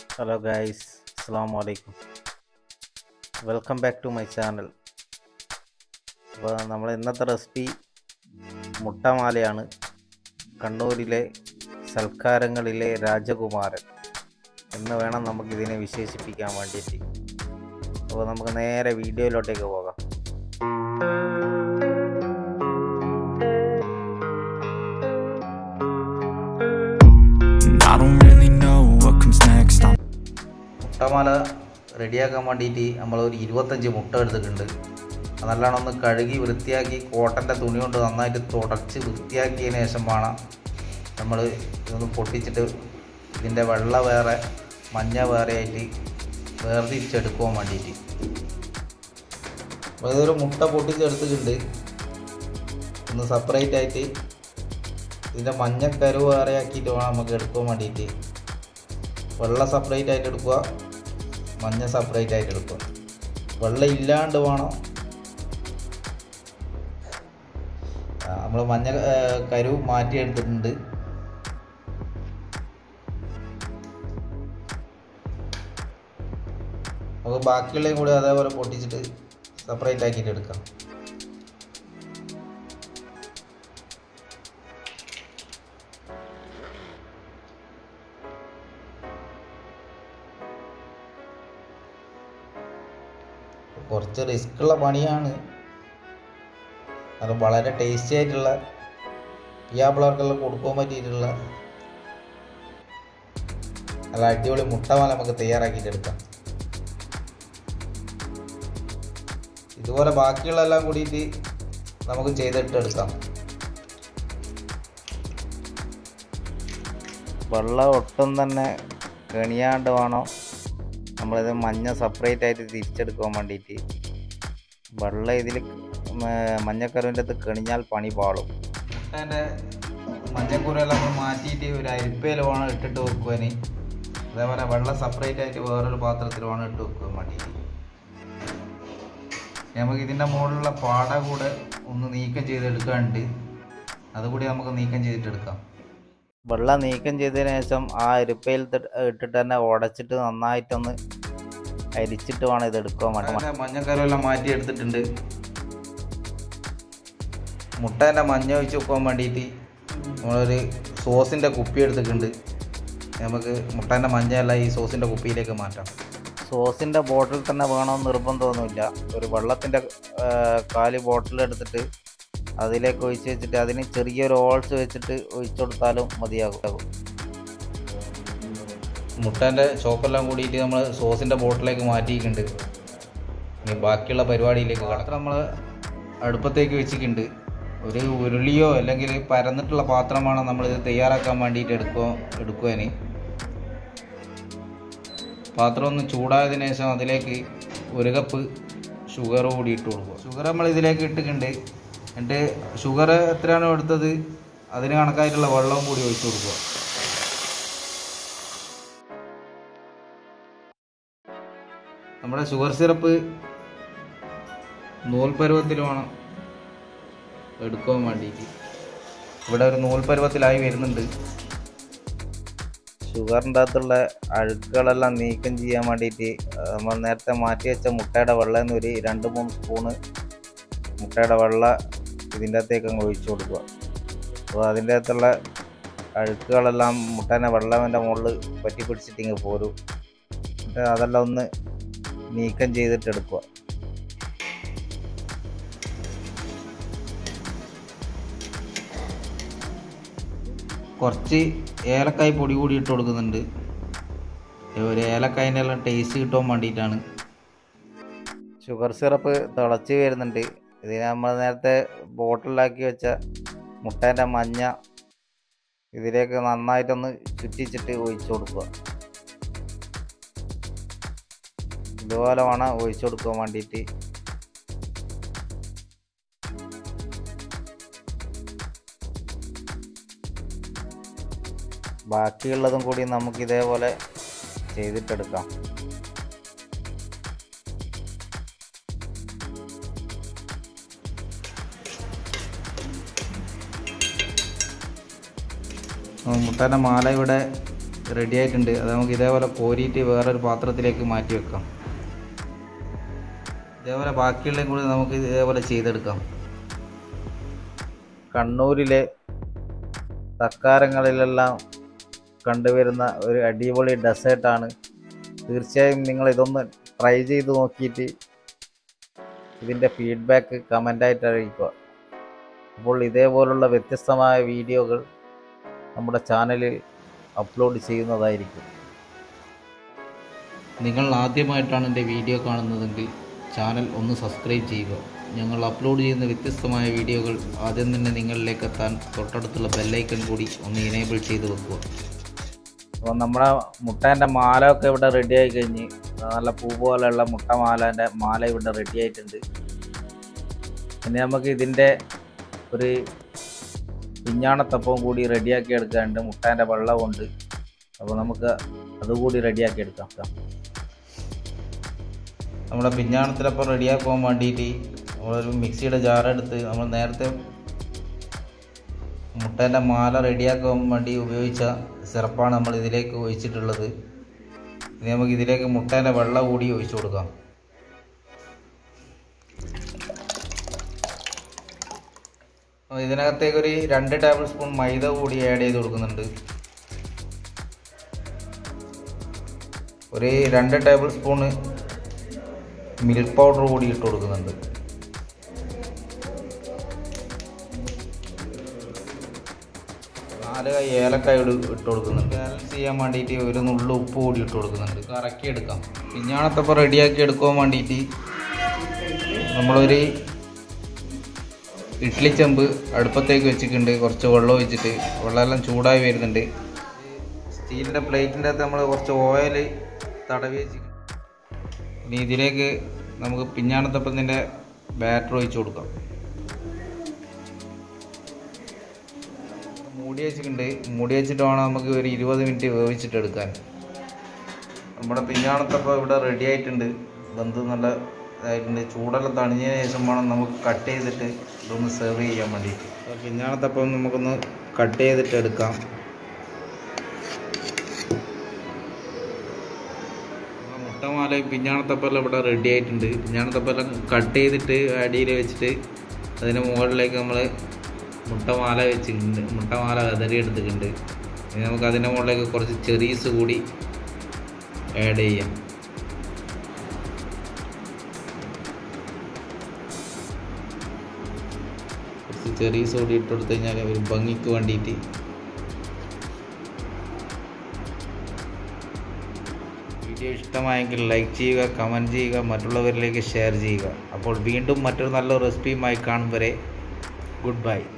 Hello guys അസ്സാം വലൈക്കും welcome back to my channel അപ്പോൾ നമ്മൾ ഇന്നത്തെ റെസിപ്പി മുട്ടമാലയാണ് കണ്ണൂരിലെ സൽക്കാരങ്ങളിലെ രാജകുമാരൻ എന്ന് വേണം നമുക്കിതിനെ വിശേഷിപ്പിക്കാൻ വേണ്ടിയിട്ട് അപ്പോൾ നമുക്ക് നേരെ വീഡിയോയിലോട്ടേക്ക് പോകാം And I don't really know what comes next. I'm മുട്ടമാല റെഡിയാക്കാൻ വേണ്ടിയിട്ട് നമ്മൾ ഒരു ഇരുപത്തഞ്ച് മുട്ട എടുത്തിട്ടുണ്ട് അത് നല്ലോണം ഒന്ന് കഴുകി വൃത്തിയാക്കി കോട്ടൻ്റെ തുണി കൊണ്ട് നന്നായിട്ട് തുടച്ച് വൃത്തിയാക്കിയതിന് ശേഷം വേണം നമ്മൾ ഇതൊന്ന് പൊട്ടിച്ചിട്ട് ഇതിൻ്റെ വെള്ള വേറെ മഞ്ഞ വേറെ ആയിട്ട് വേർതിരിച്ചെടുക്കുവാൻ വേണ്ടിയിട്ട് അപ്പോൾ ഇതൊരു മുട്ട പൊട്ടിച്ചെടുത്തിട്ടുണ്ട് ഒന്ന് സെപ്പറേറ്റ് ആയിട്ട് ഇതിൻ്റെ മഞ്ഞക്കരു വേറെ ആക്കിയിട്ട് വേണം നമുക്ക് എടുക്കാൻ വേണ്ടിയിട്ട് വെള്ള സെപ്പറേറ്റ് ആയിട്ട് എടുക്കുക മഞ്ഞ സെപ്പറേറ്റ് ആയിട്ട് എടുക്കുക വെള്ളം ഇല്ലാണ്ട് വേണം നമ്മൾ മഞ്ഞ ആ, കരു മാറ്റി എടുത്തിട്ടുണ്ട് നമുക്ക് ബാക്കിയുള്ളതും കൂടി അതേപോലെ പൊട്ടിച്ചിട്ട് സെപ്പറേറ്റ് ആക്കിയിട്ട് എടുക്കാം കുറച്ച് റിസ്ക് ഉള്ള പണിയാണ് അത് വളരെ ടേസ്റ്റി ആയിട്ടുള്ള പിയാപ്പിളർക്കെല്ലാം കൊടുക്കാൻ പറ്റിയിട്ടുള്ള നല്ല അടിപൊളി മുട്ടമാല നമുക്ക് തയ്യാറാക്കിയിട്ട് എടുക്കാം ഇതുപോലെ ബാക്കിയുള്ളതെല്ലാം കൂടിയിട്ട് നമുക്ക് ചെയ്തിട്ട് എടുക്കാം വെള്ളം ഒട്ടും തന്നെ കണിയാണ്ട് വേണം നമ്മളിത് മഞ്ഞ സെപ്പറേറ്റ് ആയിട്ട് തിരിച്ചെടുക്കാൻ വേണ്ടിയിട്ട് വെള്ളം ഇതിൽ മഞ്ഞക്കറിൻ്റെ അടുത്ത് കണിഞ്ഞാൽ പണി പാളും മുട്ടേൻ്റെ മഞ്ഞക്കൂരെല്ലാം നമ്മൾ മാറ്റിയിട്ട് ഒരു അരിപ്പയിൽ വേണം ഇട്ടിട്ട് വെക്കുവാൻ അതേപോലെ വെള്ളം സെപ്പറേറ്റ് ആയിട്ട് വേറൊരു പാത്രത്തിൽ വേണം ഇട്ട് വെക്കുവാൻ വേണ്ടിയിട്ട് നമുക്ക് ഇതിൻ്റെ മുകളിലുള്ള പാട കൂടെ ഒന്ന് നീക്കം ചെയ്തെടുക്കാനുണ്ട് അതുകൂടി നമുക്ക് നീക്കം ചെയ്തിട്ടെടുക്കാം വെള്ളം നീക്കം ചെയ്തതിന് ശേഷം ആ അരിപ്പയിൽ ത- ഇട്ടിട്ട് തന്നെ ഉടച്ചിട്ട് നന്നായിട്ടൊന്ന് അരിച്ചിട്ട് വേണം ഇത് എടുക്കാൻ വേണ്ടി മഞ്ഞക്കരെല്ലാം മാറ്റി എടുത്തിട്ടുണ്ട് മുട്ടേൻ്റെ മഞ്ഞ ഒഴിച്ച് വെക്കാൻ വേണ്ടിയിട്ട് നമ്മളൊരു സോസിൻ്റെ കുപ്പി എടുത്തിട്ടുണ്ട് നമുക്ക് മുട്ടേൻ്റെ മഞ്ഞയെല്ലാം ഈ സോസിൻ്റെ കുപ്പിയിലേക്ക് മാറ്റാം സോസിൻ്റെ ബോട്ടിൽ തന്നെ വേണമെന്ന് നിർബന്ധമൊന്നുമില്ല ഒരു വെള്ളത്തിൻ്റെ കാലി ബോട്ടിൽ എടുത്തിട്ട് അതിലേക്ക് ഒഴിച്ച് വെച്ചിട്ട് അതിന് ചെറിയൊരു ഹോൾസ് വെച്ചിട്ട് ഒഴിച്ചു കൊടുത്താലും മതിയാകും മുട്ടേൻ്റെ ചോക്കെല്ലാം കൂടിയിട്ട് നമ്മൾ സോസിൻ്റെ ബോട്ടിലേക്ക് മാറ്റിയിട്ടുണ്ട് ഇനി ബാക്കിയുള്ള പരിപാടിയിലേക്ക് കടക്കാം നമ്മൾ അടുപ്പത്തേക്ക് വെച്ചിട്ടുണ്ട് ഒരു ഉരുളിയോ അല്ലെങ്കിൽ പരന്നിട്ടുള്ള പാത്രമാണ് നമ്മളിത് തയ്യാറാക്കാൻ വേണ്ടിയിട്ട് എടുക്കുക എടുക്കുവാൻ പാത്രം ഒന്ന് ചൂടായതിനു ശേഷം അതിലേക്ക് ഒരു കപ്പ് ഷുഗർ കൂടി ഇട്ട് കൊടുക്കുക ഷുഗർ നമ്മൾ ഇതിലേക്ക് ഇട്ടിട്ടുണ്ട് എന്നിട്ട് ഷുഗർ എത്രയാണോ എടുത്തത് അതിന് കണക്കായിട്ടുള്ള വെള്ളവും കൂടി ഒഴിച്ചു കൊടുക്കുക നമ്മുടെ ഷുഗർ സിറപ്പ് നൂൽ പരുവത്തിൽ വേണം എടുക്കാൻ വേണ്ടിയിട്ട് ഇവിടെ ഒരു നൂൽ പരുവത്തിലായി വരുന്നുണ്ട് ഷുഗറിൻ്റെ അകത്തുള്ള അഴുക്കുകളെല്ലാം നീക്കം ചെയ്യാൻ വേണ്ടിയിട്ട് നമ്മൾ നേരത്തെ മാറ്റി വെച്ച മുട്ടയുടെ വെള്ളം ഒരു രണ്ട് മൂന്ന് സ്പൂണ് മുട്ടയുടെ വെള്ള ഇതിൻ്റെ അകത്തേക്ക് അങ്ങ് ഒഴിച്ചു കൊടുക്കുക അപ്പോൾ അതിൻ്റെ അകത്തുള്ള അഴുക്കുകളെല്ലാം മുട്ടേനെ വെള്ളത്തിൻ്റെ മുകളിൽ പറ്റി പിടിച്ചിട്ട് ഇങ്ങ് പോരും എന്നിട്ട് അതെല്ലാം ഒന്ന് നീക്കം ചെയ്തിട്ട് എടുക്കുക കുറച്ച് ഏലക്കായ് പൊടി കൂടി ഇട്ട് കൊടുക്കുന്നുണ്ട് ഒരു ഏലക്കായൻ്റെ എല്ലാം ടേസ്റ്റ് കിട്ടാൻ വേണ്ടിയിട്ടാണ് ഷുഗർ സിറപ്പ് തിളച്ച് വരുന്നുണ്ട് ഇതിന് നമ്മൾ നേരത്തെ ബോട്ടിലാക്കി വെച്ച മുട്ടേൻ്റെ മഞ്ഞ ഇതിലേക്ക് നന്നായിട്ടൊന്ന് ചുറ്റിച്ചിട്ട് ഒഴിച്ചു കൊടുക്കുക ഇതുപോലെ വേണം ഒഴിച്ചു കൊടുക്കാൻ വേണ്ടിയിട്ട് ബാക്കിയുള്ളതും കൂടി നമുക്ക് ഇതേപോലെ ചെയ്തിട്ടെടുക്കാം മുട്ടേൻ്റെ മാല ഇവിടെ റെഡി ആയിട്ടുണ്ട് അത് നമുക്ക് ഇതേപോലെ കോരിയിട്ട് വേറൊരു പാത്രത്തിലേക്ക് മാറ്റി വെക്കാം ഇതേപോലെ ബാക്കിയുള്ള കൂടി നമുക്ക് ഇതേപോലെ ചെയ്തെടുക്കാം കണ്ണൂരിലെ തക്കാരങ്ങളിലെല്ലാം കണ്ടുവരുന്ന ഒരു അടിപൊളി ഡെസേർട്ടാണ് തീർച്ചയായും നിങ്ങൾ ഇതൊന്ന് ട്രൈ ചെയ്ത് നോക്കിയിട്ട് ഇതിൻ്റെ ഫീഡ്ബാക്ക് കമൻ്റായിട്ട് അറിയിക്കുക അപ്പോൾ ഇതേപോലുള്ള വ്യത്യസ്തമായ വീഡിയോകൾ നമ്മുടെ ചാനലിൽ അപ്ലോഡ് ചെയ്യുന്നതായിരിക്കും നിങ്ങൾ ആദ്യമായിട്ടാണ് എൻ്റെ വീഡിയോ കാണുന്നതെങ്കിൽ ചാനൽ ഒന്ന് സബ്സ്ക്രൈബ് ചെയ്യുക ഞങ്ങൾ അപ്ലോഡ് ചെയ്യുന്ന വ്യത്യസ്തമായ വീഡിയോകൾ ആദ്യം തന്നെ നിങ്ങളിലേക്ക് എത്താൻ തൊട്ടടുത്തുള്ള ബെല്ലൈക്കൺ കൂടി ഒന്ന് ഇനേബിൾ ചെയ്ത് വെക്കുക അപ്പോൾ നമ്മുടെ മുട്ടേൻ്റെ മാലയൊക്കെ ഇവിടെ റെഡി ആയി കഴിഞ്ഞ് നല്ല പൂ പോലെയുള്ള മുട്ട മാലേൻ്റെ മാല ഇവിടെ റെഡി ആയിട്ടുണ്ട് ഇനി നമുക്ക് ഇതിൻ്റെ ഒരു പിഞ്ഞാണത്തപ്പവും കൂടി റെഡിയാക്കി എടുക്കാനുണ്ട് മുട്ടേൻ്റെ വെള്ളമുണ്ട് അപ്പോൾ നമുക്ക് അതുകൂടി റെഡിയാക്കി എടുക്കാം നമ്മുടെ പിഞ്ഞാണത്തിലപ്പം റെഡിയാക്കാൻ വേണ്ടിയിട്ട് നമ്മളൊരു മിക്സിയുടെ ജാറെടുത്ത് നമ്മൾ നേരത്തെ മുട്ടേൻ്റെ മാല റെഡിയാക്കാൻ വേണ്ടി ഉപയോഗിച്ച സിറപ്പാണ് നമ്മൾ ഇതിലേക്ക് ഒഴിച്ചിട്ടുള്ളത് ഇനി നമുക്ക് ഇതിലേക്ക് മുട്ടേൻ്റെ വെള്ളം കൂടി ഒഴിച്ചു കൊടുക്കാം അപ്പോൾ ഇതിനകത്തേക്ക് ഒരു രണ്ട് ടേബിൾ സ്പൂൺ മൈദ കൂടി ആഡ് ചെയ്ത് കൊടുക്കുന്നുണ്ട് ഒരു രണ്ട് ടേബിൾ സ്പൂണ് മിൽക്ക് പൗഡർ കൂടി ഇട്ട് കൊടുക്കുന്നുണ്ട് നാല് കൈ ഏലക്കായ ഇട് ഇട്ട് കൊടുക്കുന്നുണ്ട് ബാലൻസ് ചെയ്യാൻ വേണ്ടിയിട്ട് ഒരു നുള്ളു ഉപ്പ് കൂടി ഇട്ട് കൊടുക്കുന്നുണ്ട് കറക്കി എടുക്കാം പിഞ്ഞാണത്തപ്പം റെഡിയാക്കി എടുക്കാൻ വേണ്ടിയിട്ട് നമ്മളൊരു ഇഡ്ഡലി ചെമ്പ് അടുപ്പത്തേക്ക് വെച്ചിട്ടുണ്ട് കുറച്ച് വെള്ളം ഒഴിച്ചിട്ട് വെള്ളമെല്ലാം ചൂടായി വരുന്നുണ്ട് സ്റ്റീലിൻ്റെ പ്ലേറ്റിൻ്റെ അകത്ത് നമ്മൾ കുറച്ച് ഓയിൽ തടവി വെച്ചിട്ടുണ്ട് ഇനി ഇതിലേക്ക് നമുക്ക് പിഞ്ഞാണത്തപ്പത്തിൻ്റെ ബാറ്റർ ഒഴിച്ച് കൊടുക്കാം മൂടി വെച്ചിട്ടുണ്ട് മൂടി വെച്ചിട്ട് വേണം നമുക്ക് ഒരു ഇരുപത് മിനിറ്റ് വേവിച്ചിട്ട് എടുക്കാൻ നമ്മുടെ പിഞ്ഞാണത്തപ്പം ഇവിടെ റെഡി ആയിട്ടുണ്ട് വെന്ത് നല്ല ഇതായിട്ടുണ്ട് ചൂടെല്ലാം തണിഞ്ഞതിന് ശേഷം വേണം നമുക്ക് കട്ട് ചെയ്തിട്ട് ഇതൊന്ന് സെർവ് ചെയ്യാൻ വേണ്ടിയിട്ട് അപ്പോൾ പിഞ്ഞാണത്തപ്പം നമുക്കൊന്ന് കട്ട് ചെയ്തിട്ട് എടുക്കാം നമ്മുടെ മുട്ടമാലയും പിഞ്ഞാണത്തപ്പെല്ലാം ഇവിടെ റെഡി ആയിട്ടുണ്ട് പിഞ്ഞാണത്തപ്പെല്ലാം കട്ട് ചെയ്തിട്ട് അടിയിൽ വെച്ചിട്ട് അതിന് മുകളിലേക്ക് നമ്മൾ മുട്ടമാല വെച്ചിട്ടുണ്ട് മുട്ടമാല കതറി എടുത്തിട്ടുണ്ട് ഇനി നമുക്ക് അതിൻ്റെ മുകളിലേക്ക് കുറച്ച് ചെറീസ് കൂടി ആഡ് ചെയ്യാം കുറച്ച് ചെറീസ് കൂടി ഇട്ട് കൊടുത്തു കഴിഞ്ഞാൽ ഒരു ഭംഗിക്ക് വേണ്ടിയിട്ട് വീഡിയോ ഇഷ്ടമായെങ്കിൽ ലൈക്ക് ചെയ്യുക കമൻറ്റ് ചെയ്യുക മറ്റുള്ളവരിലേക്ക് ഷെയർ ചെയ്യുക അപ്പോൾ വീണ്ടും മറ്റൊരു നല്ല റെസിപ്പിയുമായി കാണും വരെ ഗുഡ് ബൈ